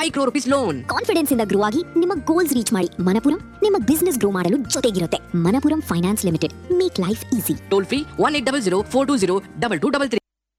five crore rupees loan confidence ಇಂದ grow ಆಗಿ ನಿಮ್ಮ ಗೋಲ್ಸ್ ರೀಚ್ ಮಾಡಿ ಮನಪುರಂ ನಿಮ್ಮ ಬಿಸ್ನೆಸ್ ಗ್ರೋ ಮಾಡಲು ಜೊತೆಗಿರುತ್ತೆ Manappuram finance limited make life easy toll free one eight double zero four two zero double two double three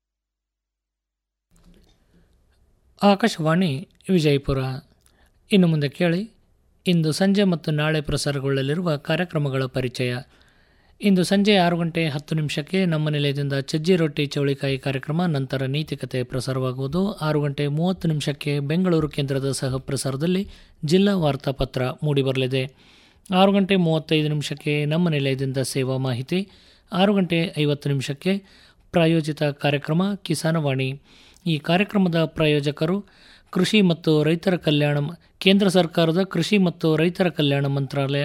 Akashvani Vijayapura ಇನ್ನು ಮುಂದೆ ಕೇಳಿ ಇಂದು ಸಂಜೆ ಮತ್ತು ನಾಳೆ ಪ್ರಸಾರಗೊಳ್ಳಲಿರುವ ಕಾರ್ಯಕ್ರಮಗಳ ಪರಿಚಯ ಇಂದು ಸಂಜೆ ಆರು ಗಂಟೆ ಹತ್ತು ನಿಮಿಷಕ್ಕೆ ನಮ್ಮ ನಿಲಯದಿಂದ ಚಜ್ಜಿ ರೊಟ್ಟಿ ಚೌಳಿಕಾಯಿ ಕಾರ್ಯಕ್ರಮ ನಂತರ ನೀತಿಕತೆ ಪ್ರಸಾರವಾಗುವುದು ಆರು ಗಂಟೆ ಮೂವತ್ತು ನಿಮಿಷಕ್ಕೆ ಬೆಂಗಳೂರು ಕೇಂದ್ರದ ಸಹ ಪ್ರಸಾರದಲ್ಲಿ ಜಿಲ್ಲಾ ವಾರ್ತಾಪತ್ರ ಮೂಡಿಬರಲಿದೆ ಆರು ಗಂಟೆ ಮೂವತ್ತೈದು ನಿಮಿಷಕ್ಕೆ ನಮ್ಮ ನಿಲಯದಿಂದ ಸೇವಾ ಮಾಹಿತಿ ಆರು ಗಂಟೆ ಐವತ್ತು ನಿಮಿಷಕ್ಕೆ ಪ್ರಾಯೋಜಿತ ಕಾರ್ಯಕ್ರಮ ಕಿಸಾನವಾಣಿ ಈ ಕಾರ್ಯಕ್ರಮದ ಪ್ರಾಯೋಜಕರು ಕೃಷಿ ಮತ್ತು ರೈತರ ಕಲ್ಯಾಣ ಮ- ಕೇಂದ್ರ ಸರ್ಕಾರದ ಕೃಷಿ ಮತ್ತು ರೈತರ ಕಲ್ಯಾಣ ಮಂತ್ರಾಲಯ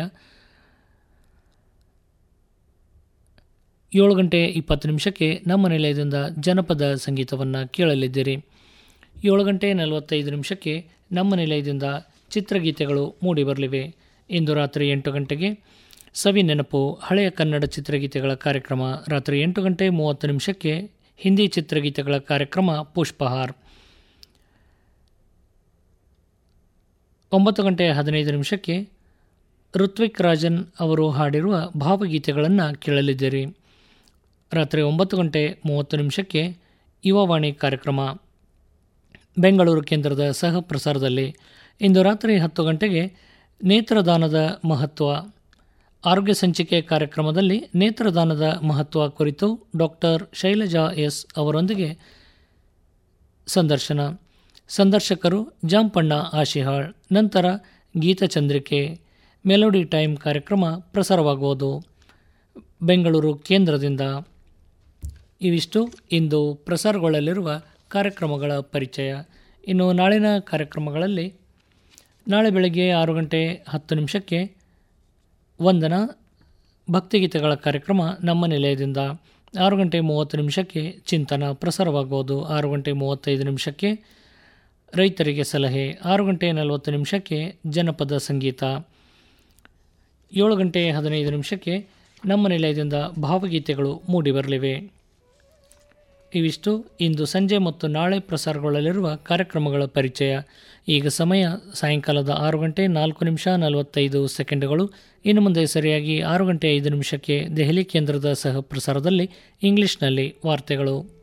ಏಳು ಗಂಟೆ ಇಪ್ಪತ್ತು ನಿಮಿಷಕ್ಕೆ ನಮ್ಮ ನಿಲಯದಿಂದ ಜನಪದ ಸಂಗೀತವನ್ನು ಕೇಳಲಿದ್ದೀರಿ ಏಳು ಗಂಟೆ ನಲವತ್ತೈದು ನಿಮಿಷಕ್ಕೆ ನಮ್ಮ ನಿಲಯದಿಂದ ಚಿತ್ರಗೀತೆಗಳು ಮೂಡಿಬರಲಿವೆ ಇಂದು ರಾತ್ರಿ ಎಂಟು ಗಂಟೆಗೆ ಸವಿ ನೆನಪು ಹಳೆಯ ಕನ್ನಡ ಚಿತ್ರಗೀತೆಗಳ ಕಾರ್ಯಕ್ರಮ ರಾತ್ರಿ ಎಂಟು ಗಂಟೆ ಮೂವತ್ತು ನಿಮಿಷಕ್ಕೆ ಹಿಂದಿ ಚಿತ್ರಗೀತೆಗಳ ಕಾರ್ಯಕ್ರಮ ಪುಷ್ಪಹಾರ್ ಒಂಬತ್ತು ಗಂಟೆ ಹದಿನೈದು ನಿಮಿಷಕ್ಕೆ ಋತ್ವಿಕ್ ರಾಜನ್ ಅವರು ಹಾಡಿರುವ ಭಾವಗೀತೆಗಳನ್ನು ಕೇಳಲಿದ್ದೀರಿ ರಾತ್ರಿ ಒಂಬತ್ತು ಗಂಟೆ ಮೂವತ್ತು ನಿಮಿಷಕ್ಕೆ ಯುವವಾಣಿ ಕಾರ್ಯಕ್ರಮ ಬೆಂಗಳೂರು ಕೇಂದ್ರದ ಸಹ ಪ್ರಸಾರದಲ್ಲಿ ಇಂದು ರಾತ್ರಿ ಹತ್ತು ಗಂಟೆಗೆ ನೇತ್ರದಾನದ ಮಹತ್ವ ಆರೋಗ್ಯ ಸಂಚಿಕೆ ಕಾರ್ಯಕ್ರಮದಲ್ಲಿ ನೇತ್ರದಾನದ ಮಹತ್ವ ಕುರಿತು ಡಾಕ್ಟರ್ ಶೈಲಜಾ ಎಸ್ ಅವರೊಂದಿಗೆ ಸಂದರ್ಶನ ಸಂದರ್ಶಕರು ಜಾಂಪಣ್ಣ ಆಶಿಹಾಳ್ ನಂತರ ಗೀತಚಂದ್ರಿಕೆ ಮೆಲೋಡಿ ಟೈಮ್ ಕಾರ್ಯಕ್ರಮ ಪ್ರಸಾರವಾಗುವುದು ಬೆಂಗಳೂರು ಕೇಂದ್ರದಿಂದ ಇವಿಷ್ಟು ಇಂದು ಪ್ರಸಾರಗೊಳ್ಳಲಿರುವ ಕಾರ್ಯಕ್ರಮಗಳ ಪರಿಚಯ ಇನ್ನು ನಾಳಿನ ಕಾರ್ಯಕ್ರಮಗಳಲ್ಲಿ ನಾಳೆ ಬೆಳಗ್ಗೆ ಆರು ಗಂಟೆ ಹತ್ತು ನಿಮಿಷಕ್ಕೆ ವಂದನ ಭಕ್ತಿಗೀತೆಗಳ ಕಾರ್ಯಕ್ರಮ ನಮ್ಮ ನಿಲಯದಿಂದ ಆರು ಗಂಟೆ ಮೂವತ್ತು ನಿಮಿಷಕ್ಕೆ ಚಿಂತನ ಪ್ರಸಾರವಾಗುವುದು ಆರು ಗಂಟೆ ಮೂವತ್ತೈದು ನಿಮಿಷಕ್ಕೆ ರೈತರಿಗೆ ಸಲಹೆ ಆರು ಗಂಟೆ ನಲವತ್ತು ನಿಮಿಷಕ್ಕೆ ಜನಪದ ಸಂಗೀತ ಏಳು ಗಂಟೆ ಹದಿನೈದು ನಿಮಿಷಕ್ಕೆ ನಮ್ಮ ನಿಲಯದಿಂದ ಭಾವಗೀತೆಗಳು ಮೂಡಿಬರಲಿವೆ ಇವಿಷ್ಟು ಇಂದು ಸಂಜೆ ಮತ್ತು ನಾಳೆ ಪ್ರಸಾರಗೊಳ್ಳಲಿರುವ ಕಾರ್ಯಕ್ರಮಗಳ ಪರಿಚಯ ಈಗ ಸಮಯ ಸಾಯಂಕಾಲದ ಆರು ಗಂಟೆ ನಾಲ್ಕು ನಿಮಿಷ ನಲವತ್ತೈದು ಸೆಕೆಂಡುಗಳು ಇನ್ನು ಮುಂದೆ ಸರಿಯಾಗಿ ಆರು ಗಂಟೆ ಐದು ನಿಮಿಷಕ್ಕೆ ದೆಹಲಿ ಕೇಂದ್ರದ ಸಹ ಪ್ರಸಾರದಲ್ಲಿ ಇಂಗ್ಲಿಷ್ನಲ್ಲಿ ವಾರ್ತೆಗಳು